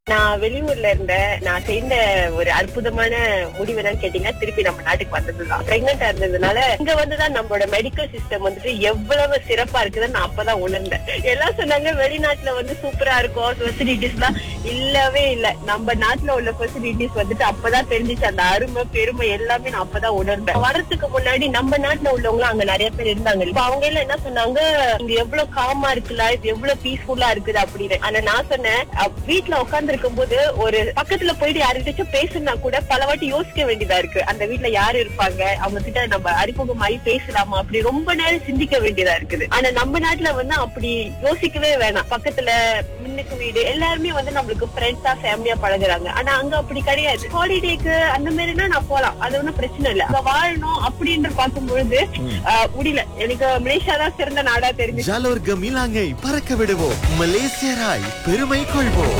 நான் வெளியூர்ல இருந்தேன் நான் செய்த ஒரு அற்புதமான முடிவு என்னன்னு கேட்டீங்கன்னா திருப்பி நம்ம நாட்டுக்கு வந்ததுதான் பிரெக்னெண்டா இருந்ததுனால இங்க வந்துதான் நம்மளோட மெடிக்கல் சிஸ்டம் வந்துட்டு எவ்வளவு சிறப்பா இருக்குதுன்னு நான் அப்பதான் உணர்ந்தேன் எல்லாம் சொன்னாங்க வெளிநாட்டுல வந்து சூப்பரா இருக்கும் ஃபெசிலிட்டிஸ் எல்லாம் இல்லவே இல்ல நம்ம நாட்டுல உள்ள ஃபெசிலிட்டிஸ் வந்துட்டு அப்பதான் தெரிஞ்சுச்சு அந்த அருமை பெருமை எல்லாமே நான் அப்பதான் உணர்ந்தேன் வரதுக்கு முன்னாடி நம்ம நாட்டுல உள்ளவங்களும் அங்க நிறைய பேர் இருந்தாங்க இப்ப அவங்க எல்லாம் என்ன சொன்னாங்க இங்க எவ்வளவு காமா இருக்குல்ல இது எவ்வளவு பீஸ்ஃபுல்லா இருக்குது அப்படின்னு ஆனா நான் சொன்னேன் அஹ், வீட்ல உட்கார்ந்து இருக்கும்போது ஒரு பக்கத்துல போயிட்டு யாருக்கிட்டாச்சும் பேசுனா கூட பல வாட்டி யோசிக்க வேண்டியதா இருக்கு அந்த வீட்ல யாரு இருப்பாங்க அவங்க கிட்ட நம்ம அறிமுகமாயி பேசலாமா அப்படி ரொம்ப நேரம் சிந்திக்க வேண்டியதா இருக்குது ஆனா நம்ம நாட்டுல வந்து அப்படி யோசிக்கவே வேணாம் பக்கத்துல முன்னுக்கு வீடு எல்லாருமே வந்து நம்மளுக்கு ஃப்ரெண்ட்ஸா ஃபேமிலியா பழகுறாங்க ஆனா அங்க அப்படி கிடையாது ஹாலிடேக்கு அந்த மாதிரினா நான் போலாம் அது ஒண்ணும் பிரச்சனை இல்ல அங்க வாழணும் அப்படின்னு பார்க்கும் பொழுது ஆஹ், முடியல எனக்கு மலேசியா தான் சிறந்த நாடா தெரிஞ்சு ஜாலோர் கமிலாங்கை பறக்க விடுவோம் மலேசியராய் பெருமை கொள்வோம்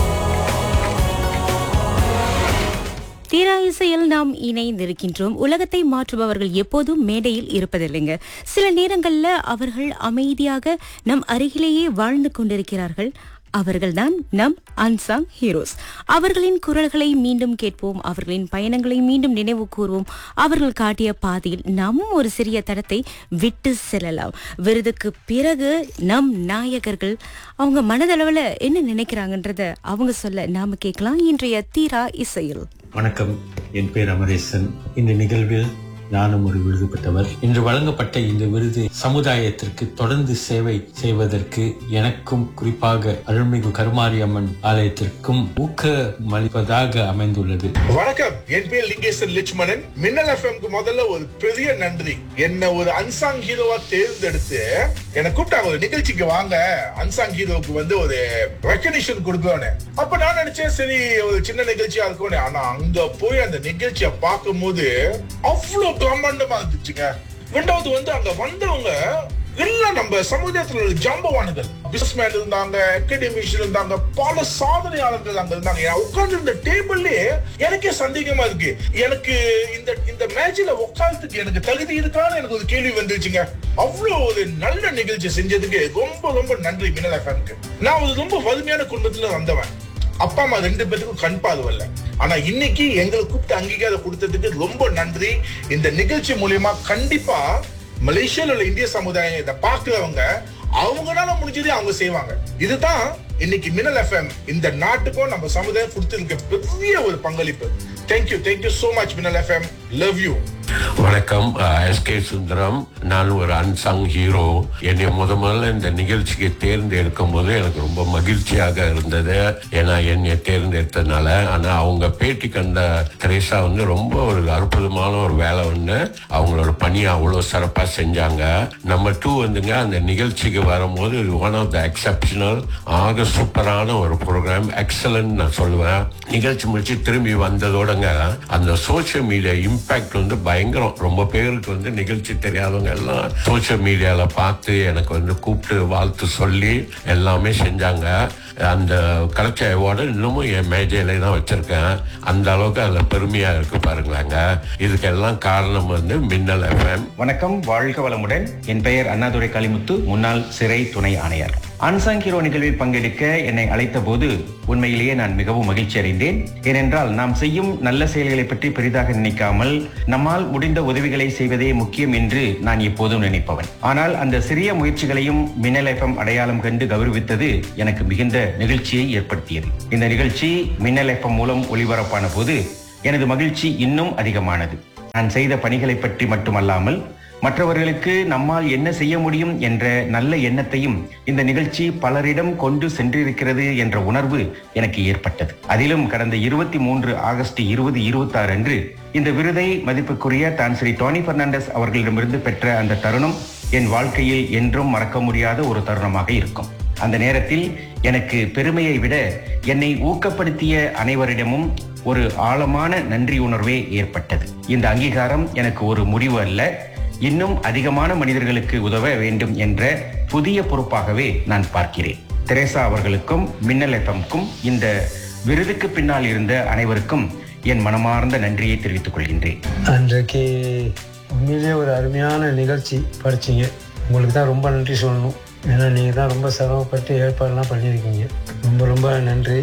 தீரா இசையில் நாம் இணைந்திருக்கின்றோம் உலகத்தை மாற்றுபவர்கள் எப்போதும் மேடையில் இருப்பதில்லைங்க சில நேரங்கள்ல அவர்கள் அமைதியாக நம் அருகிலேயே வாழ்ந்து கொண்டிருக்கிறார்கள் அவர்கள்தான் நம் அன்சாங் ஹீரோஸ் அவர்களின் குரல்களை மீண்டும் கேட்போம் அவர்களின் பயணங்களை மீண்டும் நினைவு கூர்வோம் அவர்கள் காட்டிய பாதையில் நாம் ஒரு சிறிய தடத்தை விட்டு செல்லலாம் விருதுக்கு பிறகு நம் நாயகர்கள் அவங்க மனதளவுல என்ன நினைக்கிறாங்கன்றத அவங்க சொல்ல நாம கேட்கலாம் இன்றைய தீரா இசையில் வணக்கம் என் பேர் அமரேசன் இந்த நிகழ்வில் நானும் ஒரு விருது பெற்றவர் இன்று வழங்கப்பட்ட இந்த விருது சமுதாயத்திற்கு தொடர்ந்து சேவை செய்வதற்கு எனக்கும் குறிப்பாக அருள்மிகு கருமாரி அம்மன் ஆலயத்திற்கும் ஊக்கமளிப்பதாக அமைந்துள்ளது வணக்கம் என் பேர் லிங்கேசன் லட்சுமணன் மின்னல் எஃப்எம்க்கு முதல்ல ஒரு பெரிய நன்றி என்ன ஒரு அன்சாங் ஹீரோவா தேர்ந்தெடுத்து என்ன கூப்பிட்டாங்க ஒரு நிகழ்ச்சிக்கு வாங்க அன்சாங் ஹீரோவுக்கு வந்து ஒரு ரெக்கக்னிஷன் கொடுக்கணும்னு அப்ப நான் நினைச்சேன் சரி ஒரு சின்ன நிகழ்ச்சியா இருக்கும்னு ஆனா அங்க போய் அந்த நிகழ்ச்சியை பார்க்கும்போது அவ்வளவு பிரம்மாண்டமா இருந்துச்சுங்க ரெண்டாவது வந்து அங்க வந்தவங்க எல்லாம் நம்ம சமுதாயத்துல உள்ள ஜாம்பவான்கள் பிசினஸ்மேன் இருந்தாங்க அகாடமிஷியன் இருந்தாங்க பல சாதனையாளர்கள் அங்க இருந்தாங்க உட்கார்ந்து இருந்த டேபிள்லே எனக்கே சந்தேகமா இருக்கு எனக்கு இந்த இந்த மேட்ச்ல உட்கார்றதுக்கு எனக்கு தகுதி இருக்கான்னு எனக்கு ஒரு கேள்வி வந்துருச்சுங்க அவ்வளவு ஒரு நல்ல நிகழ்ச்சி செஞ்சதுக்கு ரொம்ப ரொம்ப நன்றி மின்னல் எஃப்எம்க்கு நான் ஒரு ரொம்ப வலிமையான குடும்பத்துல வந்தவன் அப்பா அம்மா ரெண்டு பேத்துக்கும் கண் பார்வையில்ல ஆனா இன்னைக்கு எங்களை கூப்பிட்டு அங்கீகாரம் கொடுத்ததுக்கு ரொம்ப நன்றி இந்த நிகழ்ச்சி மூலியமா கண்டிப்பா மலேசியால உள்ள இந்திய சமுதாயம் இதை பார்க்கிறவங்க அவங்களால முடிஞ்சதே அவங்க செய்வாங்க இதுதான் இன்னைக்கு மின்னல் எஃப்எம் இந்த நாட்டுக்கும் நம்ம சமுதாயம் கொடுத்திருக்க பெரிய ஒரு பங்களிப்பு thank you thank you so much Minnal F M love you வணக்கம் எஸ் கே சுந்தரம் நான் ஒரு அன்சங் ஹீரோ என்னை முத முதல்ல இந்த நிகழ்ச்சிக்கு தேர்ந்தெடுக்கும் போது எனக்கு ரொம்ப மகிழ்ச்சியாக இருந்தது ஏன்னா என்னை தேர்ந்தெடுத்ததுனால ஆனா அவங்க பேட்டி கண்ட திரேசா வந்து ரொம்ப ஒரு அற்புதமான ஒரு வேலை ஒன்று அவங்களோட பணியை அவ்வளோ சிறப்பாக செஞ்சாங்க நம்பர் டூ வந்துங்க அந்த நிகழ்ச்சிக்கு வரும்போது ஒன் ஆஃப் த எக்ஸப்ஷனல் ஆக சூப்பரான ஒரு ப்ரோக்ராம் எக்ஸலன்ட் நான் சொல்லுவேன் நிகழ்ச்சி முடிச்சு திரும்பி வந்ததோடங்க அந்த சோஷியல் மீடியா இம்பாக்ட் வந்து பயங்கரம் ரொம்ப பேருக்கு வந்து நிகழ்ச்சி தெரியாதவங்க எல்லாம் சோஷியல் மீடியால பார்த்து எனக்கு வந்து கூப்பிட்டு வாழ்த்து சொல்லி எல்லாமே செஞ்சாங்க அந்த கலெக்ட் அவார்டு இன்னமும் என் மேஜையில தான் வச்சிருக்கேன் அந்த அளவுக்கு அதுல பெருமையா இருக்கு பாருங்களாங்க இதுக்கெல்லாம் காரணம் வந்து மின்னல் எஃப்எம் வணக்கம் வாழ்க வளமுடன் என் பெயர் அண்ணாதுரை காளிமுத்து முன்னாள் சிறை துணை ஆணையர் அன்சாங் ஹீரோ நிகழ்வில் பங்கெடுக்க என்னை அழைத்த போது உண்மையிலேயே நான் மிகவும் மகிழ்ச்சி அடைந்தேன் ஏனென்றால் நாம் செய்யும் நல்ல செயல்களை பற்றி பெரிதாக நினைக்காமல் நம்மால் முடிந்த உதவிகளை செய்வதே முக்கியம் என்று நான் எப்போதும் நினைப்பவன் ஆனால் அந்த சிறிய முயற்சிகளையும் மின்னல் எஃப்எம் அடையாளம் கண்டு கௌரவித்தது எனக்கு மிகுந்த நெகிழ்ச்சியை ஏற்படுத்தியது இந்த நிகழ்ச்சி மின்னல் எஃப்எம் மூலம் ஒளிபரப்பான போது எனது மகிழ்ச்சி இன்னும் அதிகமானது நான் செய்த பணிகளை பற்றி மட்டுமல்லாமல் மற்றவர்களுக்கு நம்மால் என்ன செய்ய முடியும் என்ற நல்ல எண்ணத்தையும் இந்த நிகழ்ச்சி பலரிடம் கொண்டு சென்றிருக்கிறது என்ற உணர்வு எனக்கு ஏற்பட்டது அதிலும் கடந்த இருபத்தி மூன்று ஆகஸ்ட் இருபது இருபத்தி ஆறு அன்று இந்த விருதை மதிப்புக்குரிய தான் ஸ்ரீ டோனி பெர்னாண்டஸ் அவர்களிடமிருந்து பெற்ற அந்த தருணம் என் வாழ்க்கையில் என்றும் மறக்க முடியாத ஒரு தருணமாக இருக்கும் அந்த நேரத்தில் எனக்கு பெருமையை விட என்னை ஊக்கப்படுத்திய அனைவரிடமும் ஒரு ஆழமான நன்றி உணர்வே ஏற்பட்டது இந்த அங்கீகாரம் எனக்கு ஒரு முடிவு அல்ல இன்னும் அதிகமான மனிதர்களுக்கு உதவ வேண்டும் என்ற புதிய பொறுப்பாகவே நான் பார்க்கிறேன் தெரேசா அவர்களுக்கும் மின்னல் எஃப்எம்க்கும் இந்த விருதுக்கு பின்னால் இருந்த அனைவருக்கும் என் மனமார்ந்த நன்றியை தெரிவித்துக் கொள்கின்றேன் அன்றைக்கு உண்மையிலேயே ஒரு அருமையான நிகழ்ச்சி படிச்சீங்க உங்களுக்கு தான் ரொம்ப நன்றி சொல்லணும் ஏன்னா நீங்கள் தான் ரொம்ப சிரமப்பட்டு ஏற்பாடெல்லாம் பண்ணியிருக்கீங்க ரொம்ப ரொம்ப நன்றி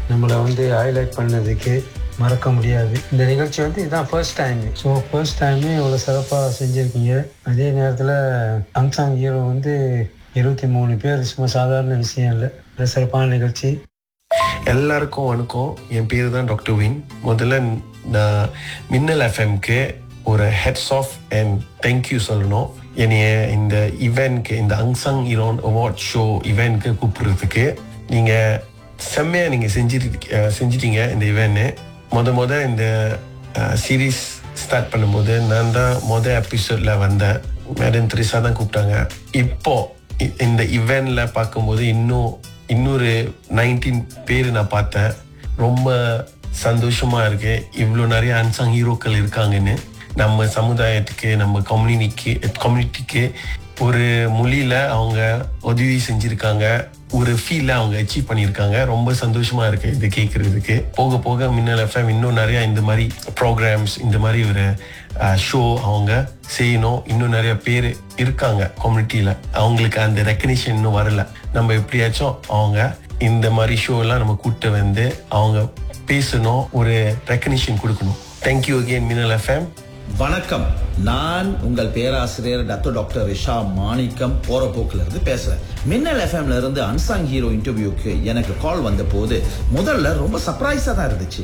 நம்மளை வந்து ஹைலைட் பண்ணதுக்கு மறக்க முடியாது இந்த நிகழ்ச்சி வந்து இதுதான் ஃபர்ஸ்ட் டைம் ஸோ ஃபர்ஸ்ட் டைமே இவ்வளோ சிறப்பாக செஞ்சுருக்கீங்க அதே நேரத்தில் அம்சாங் ஹீரோ வந்து இருபத்தி மூணு பேர் சும்மா சாதாரண விஷயம் இல்லை ஒரு சிறப்பான நிகழ்ச்சி எல்லாருக்கும் வணக்கம் என் பேர் தான் டாக்டர் வின் முதல்ல நான் மின்னல் எஃப்எம்க்கு ஒரு ஹெட்ஸ் ஆஃப் அண்ட் தேங்க்யூ சொல்லணும் என்னைய இந்த இவெண்ட்க்கு இந்த அங்சங் இரோன் அவார்ட் ஷோ இவெண்ட்க்கு கூப்பிடுறதுக்கு நீங்கள் செம்மையாக நீங்கள் செஞ்சிருக்க செஞ்சிட்டீங்க இந்த இவெண்ட்டு முத முத இந்த சீரீஸ் ஸ்டார்ட் பண்ணும்போது நான் தான் முத எபிசோடில் வந்தேன் மேடம் த்ரிஷா தான் கூப்பிட்டாங்க இப்போ இ- இந்த இவெண்ட்ல பார்க்கும்போது இன்னும் இன்னொரு நைன்டீன் பேர் நான் பார்த்தேன் ரொம்ப சந்தோஷமா இருக்கு இவ்வளோ நிறைய அன்சாங் ஹீரோக்கள் இருக்காங்கன்னு நம்ம சமுதாயத்துக்கு நம்ம கம்யூனிட்டிக்கு கம்யூனிட்டிக்கு ஒரு மொழியில அவங்க உதவி செஞ்சிருக்காங்க ஒரு ஃபீல்ல அவங்க அச்சீவ் பண்ணியிருக்காங்க ரொம்ப சந்தோஷமா இருக்கு இது கேட்கறதுக்கு போக போக மின்னல் எஃப்எம் இன்னும் நிறைய இந்த மாதிரி ப்ரோக்ராம்ஸ் இந்த மாதிரி ஒரு ஷோ அவங்க செய்யணும் இன்னும் நிறைய பேர் இருக்காங்க கம்யூனிட்டியில அவங்களுக்கு அந்த ரெக்கக்னிஷன் இன்னும் வரல நம்ம எப்படியாச்சும் அவங்க இந்த மாதிரி ஷோ எல்லாம் நம்ம கூட்டு வந்து அவங்க பேசணும் ஒரு ரெக்கக்னிஷன் கொடுக்கணும் தேங்க்யூ அகெயின் மின்னல் எஃப்எம் வணக்கம் நான் உங்கள் பேராசிரியர் டாக்டர் டாக்டர் ரிஷா மாணிக்கம் போற போக்குல இருந்து பேசுறேன் மின்னல் எஃப்எம்ல இருந்து அன்சாங் ஹீரோ இன்டர்வியூக்கு எனக்கு கால் வந்த போது முதல்ல ரொம்ப சர்ப்ரைஸா தான் இருந்துச்சு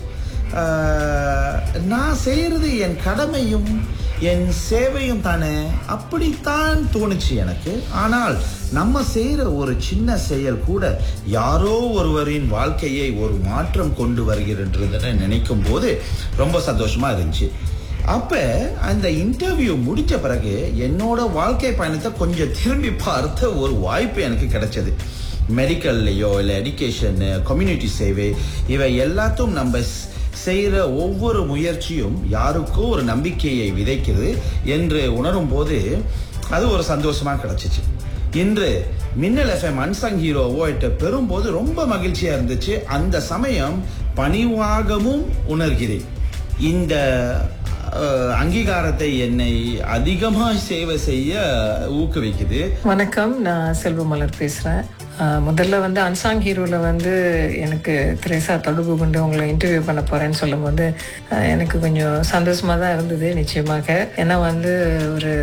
ஆஹ், நான் செய்யறது என் கடமையும் என் சேவையும் தானே அப்படித்தான் தோணுச்சு எனக்கு ஆனால் நம்ம செய்யற ஒரு சின்ன செயல் கூட யாரோ ஒருவரின் வாழ்க்கையை ஒரு மாற்றம் கொண்டு வருகிறன்றதை நினைக்கும் போது ரொம்ப சந்தோஷமா இருந்துச்சு அப்ப அந்த இன்டர்வியூ முடிச்ச பிறகு என்னோட வாழ்க்கை பயணத்தை கொஞ்சம் திரும்பி பார்த்த ஒரு வாய்ப்பு எனக்கு கிடைச்சது மெடிக்கல்லையோ இல்லை எடுகேஷன் கம்யூனிட்டி சேவை இவை எல்லாத்தையும் நம்ம ஸ்- செய்யற ஒவ்வொரு முயற்சியும் யாருக்கோ ஒரு நம்பிக்கையை விதைக்குது என்று உணரும் போது அது ஒரு சந்தோஷமா கிடைச்சிச்சு இன்று மின்னல் எஃப்எம் அன்சங் ஹீரோ அவார்ட்டை பெறும்போது ரொம்ப மகிழ்ச்சியா இருந்துச்சு அந்த சமயம் பணிவாகவும் உணர்கிறேன் இந்த அஹ், அங்கீகாரத்தை என்னை அதிகமாக சேவை செய்ய ஊக்குவிக்குது வணக்கம் நான் செல்வமலர் பேசுகிறேன் முதல்ல வந்து அன்சாங் ஹீரோவில் வந்து எனக்கு திரேசா தொடர்பு கொண்டு உங்களை இன்டர்வியூ பண்ண போகிறேன்னு சொல்லும்போது அஹ், எனக்கு கொஞ்சம் சந்தோஷமாக தான் இருந்தது நிச்சயமாக ஏன்னா வந்து ஒரு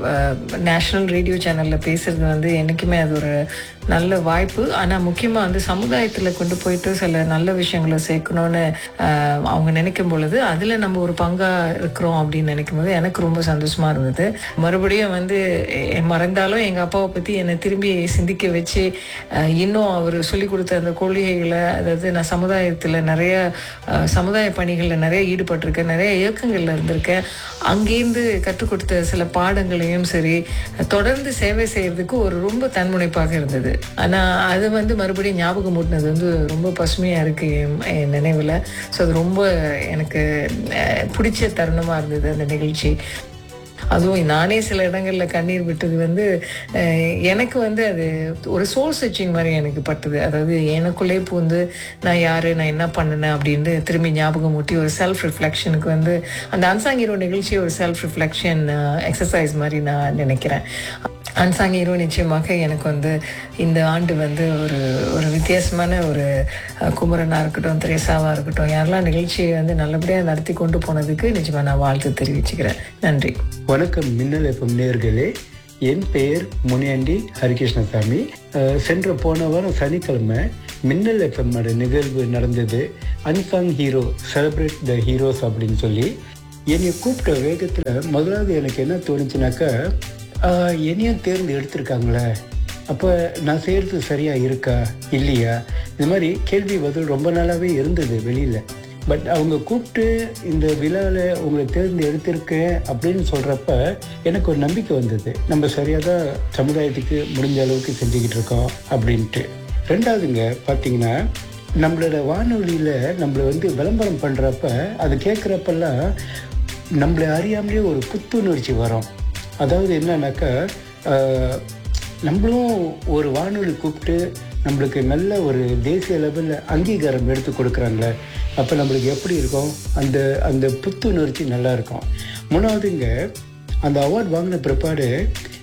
நேஷ்னல் ரேடியோ சேனலில் பேசுறது வந்து என்றைக்குமே அது ஒரு நல்ல வாய்ப்பு ஆனால் முக்கியமாக வந்து சமுதாயத்தில் கொண்டு போயிட்டு சில நல்ல விஷயங்களை சேர்க்கணும்னு அஹ், அவங்க நினைக்கும் பொழுது அதில் நம்ம ஒரு பங்காக இருக்கிறோம் அப்படின்னு நினைக்கும் போது எனக்கு ரொம்ப சந்தோஷமாக இருந்தது மறுபடியும் வந்து எ- மறந்தாலும் எங்கள் அப்பாவை பற்றி என்னை திரும்பி சிந்திக்க வச்சு அஹ், இன்னும் அவர் சொல்லி கொடுத்த அந்த கொள்கைகளை அதாவது நான் சமுதாயத்தில் நிறைய அஹ், சமுதாய பணிகளில் நிறைய ஈடுபட்டிருக்கேன் நிறைய இயக்கங்களில் இருந்திருக்கேன் அங்கேருந்து கற்றுக் கொடுத்த சில பாடங்களையும் சரி தொடர்ந்து சேவை செய்யறதுக்கு ஒரு ரொம்ப தன்முனைப்பாக இருந்தது ஆனால் அது வந்து மறுபடியும் ஞாபகம் மூட்டினது வந்து ரொம்ப பசுமையாக இருக்கு என் என் நினைவில் ஸோ அது ரொம்ப எனக்கு அஹ், பிடிச்ச தருணமாக இருந்தது அந்த நிகழ்ச்சி அதுவும் நானே சில இடங்கள்ல கண்ணீர் விட்டது வந்து அஹ், எனக்கு வந்து அது ஒரு சோல் சர்ச்சிங் மாதிரி எனக்கு பட்டது அதாவது எனக்குள்ளே பூந்து நான் யாரு நான் என்ன பண்ணினேன் அப்படின்னு திரும்பி ஞாபகம் ஊட்டி ஒரு செல்ஃப் ரிஃப்ளெக்ஷனுக்கு வந்து அந்த அன்சாங் ஹீரோ நிகழ்ச்சி ஒரு செல்ஃப் ரிஃப்ளெக்ஷன் எக்ஸசைஸ் மாதிரி நான் நினைக்கிறேன் அன்சாங் ஹீரோ நிச்சயமாக எனக்கு வந்து இந்த ஆண்டு வந்து ஒரு ஒரு வித்தியாசமான ஒரு அஹ், குமரனா இருக்கட்டும் திரேசாவா இருக்கட்டும் யாரெல்லாம் நிகழ்ச்சியை வந்து நல்லபடியாக நடத்தி கொண்டு போனதுக்கு நிச்சயமா நான் வாழ்த்து தெரிவிச்சுக்கிறேன் நன்றி வணக்கம் மின்னல் எஃப்எம் நேர்களே என் பெயர் முனியாண்டி ஹரிகிருஷ்ணசாமி அஹ், சென்ற போன வாரம் சனிக்கிழமை மின்னல் எஃப்எம் நிகழ்வு நடந்தது unsung hero celebrate the heroes அப்படின்னு சொல்லி என்னை கூப்பிட்ட வேகத்தில் முதலாவது எனக்கு என்ன தோணுச்சுனாக்கா ஆஹ், என்னையும் தேர்ந்து எடுத்திருக்காங்களே அப்போ நான் செய்கிறது சரியாக இருக்கா இல்லையா இந்த மாதிரி கேள்வி பதில் ரொம்ப நாளாகவே இருந்தது வெளியில் பட் அவங்க கூப்பிட்டு இந்த விழாவில் உங்களை தேர்ந்து எடுத்திருக்கேன் அப்படின்னு சொல்கிறப்ப எனக்கு ஒரு நம்பிக்கை வந்தது நம்ம சரியாக தான் சமுதாயத்துக்கு முடிஞ்ச அளவுக்கு செஞ்சுக்கிட்டு இருக்கோம் அப்படின்ட்டு ரெண்டாவதுங்க பார்த்தீங்கன்னா நம்மளோட வானொலியில் நம்மளை வந்து விளம்பரம் பண்ணுறப்ப அது கேட்குறப்பெல்லாம் நம்மளை அறியாமலே ஒரு புத்துணர்ச்சி வரும் அதாவது என்னன்னாக்கா ஆஹ், நம்மளும் ஒரு வானொலி கூப்பிட்டு நம்மளுக்கு நல்ல ஒரு தேசிய லெவலில் அங்கீகாரம் எடுத்து கொடுக்குறாங்களே அப்போ நம்மளுக்கு எப்படி இருக்கும் அந்த அந்த புத்துணர்ச்சி நல்லா இருக்கும் மூணாவதுங்க அந்த அவார்ட் வாங்கின பிற்பாடு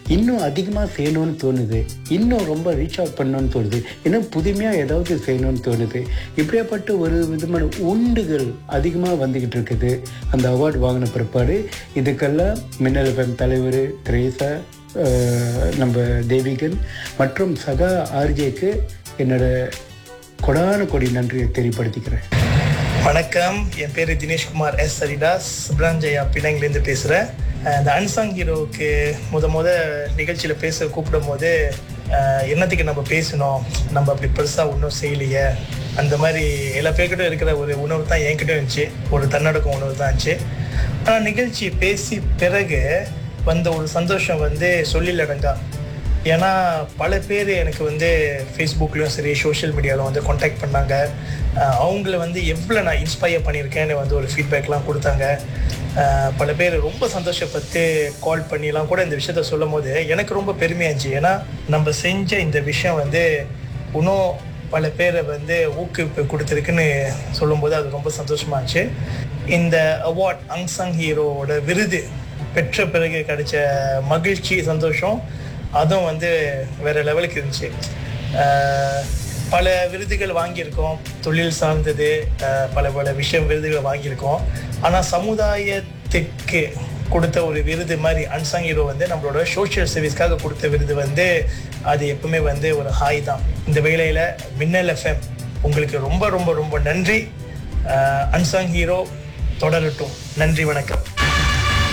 இன்னும் அதிகமாக செய்யணும்னு தோணுது இன்னும் ரொம்ப ரீச் அவுட் பண்ணணும்னு தோணுது இன்னும் புதுமையாக ஏதாவது செய்யணும்னு தோணுது இப்படியாப்பட்ட ஒரு விதமான உண்டுகள் அதிகமாக வந்துக்கிட்டு இருக்குது அந்த அவார்டு வாங்கின பிற்பாடு இதுக்கெல்லாம் மின்னல் எஃப்எம் தலைவர் திரேசா அஹ், நம்ம தேவிகன் மற்றும் சகா ஆர்ஜேக்கு என்னோட கொடான கொடி நன்றியை தெரியப்படுத்திக்கிறேன் வணக்கம் என் பேர் தினேஷ்குமார் எஸ் சரிதாஸ் சுப்ராஞ்சயா பிள்ளைங்கலேருந்து பேசுகிறேன் இந்த அன்சாங் ஹீரோவுக்கு முத முத நிகழ்ச்சியில் பேச கூப்பிடும் போது அஹ், என்னத்துக்கு நம்ம பேசணும் நம்ம அப்படி பெருசாக ஒன்றும் செய்யலையே அந்த மாதிரி எல்லா பேர்கிட்டும் இருக்கிற ஒரு உணர்வு தான் என்கிட்ட இருந்துச்சு ஒரு தன்னடக்கம் உணர்வு தான் இருந்துச்சு ஆனால் நிகழ்ச்சி பேசி பிறகு வந்த ஒரு சந்தோஷம் வந்து சொல்லிலடங்கா ஏன்னா பல பேர் எனக்கு வந்து ஃபேஸ்புக்லேயும் சரி சோஷியல் மீடியாவில் வந்து காண்டாக்ட் பண்ணாங்க அஹ் அவங்கள வந்து எவ்வளோ நான் இன்ஸ்பயர் பண்ணியிருக்கேன்னு வந்து ஒரு ஃபீட்பேக்லாம் கொடுத்தாங்க அஹ் பல பேர் ரொம்ப சந்தோஷப்பட்டு கால் பண்ணிலாம் கூட இந்த விஷயத்த சொல்லும் போது எனக்கு ரொம்ப பெருமையாக இருந்துச்சு ஏன்னா நம்ம செஞ்ச இந்த விஷயம் வந்து இன்னும் பல பேரை வந்து ஊக்குவிப்பு கொடுத்துருக்குன்னு சொல்லும்போது அது ரொம்ப சந்தோஷமா இருந்துச்சு இந்த அவார்ட் அங்சங் ஹீரோவோட விருது பெற்ற பிறகு கிடைச்ச மகிழ்ச்சி சந்தோஷம் அதுவும் வந்து வேற லெவலுக்கு இருந்துச்சு ஆஹ் பல விருதுகள் வாங்கியிருக்கோம் தொழில் சார்ந்தது ஆஹ் பல பல விஷயம் விருதுகள் வாங்கியிருக்கோம் ஆனால் சமுதாயத்துக்கு கொடுத்த ஒரு விருது மாதிரி அன்சாங் ஹீரோ வந்து நம்மளோட சோஷியல் சர்வீஸ்க்காக கொடுத்த விருது வந்து அது எப்பவுமே வந்து ஒரு ஹாய் தான் இந்த வேளையில் மின்னல் எஃப்எம் உங்களுக்கு ரொம்ப ரொம்ப ரொம்ப நன்றி அன்சாங் ஹீரோ தொடரட்டும் நன்றி வணக்கம்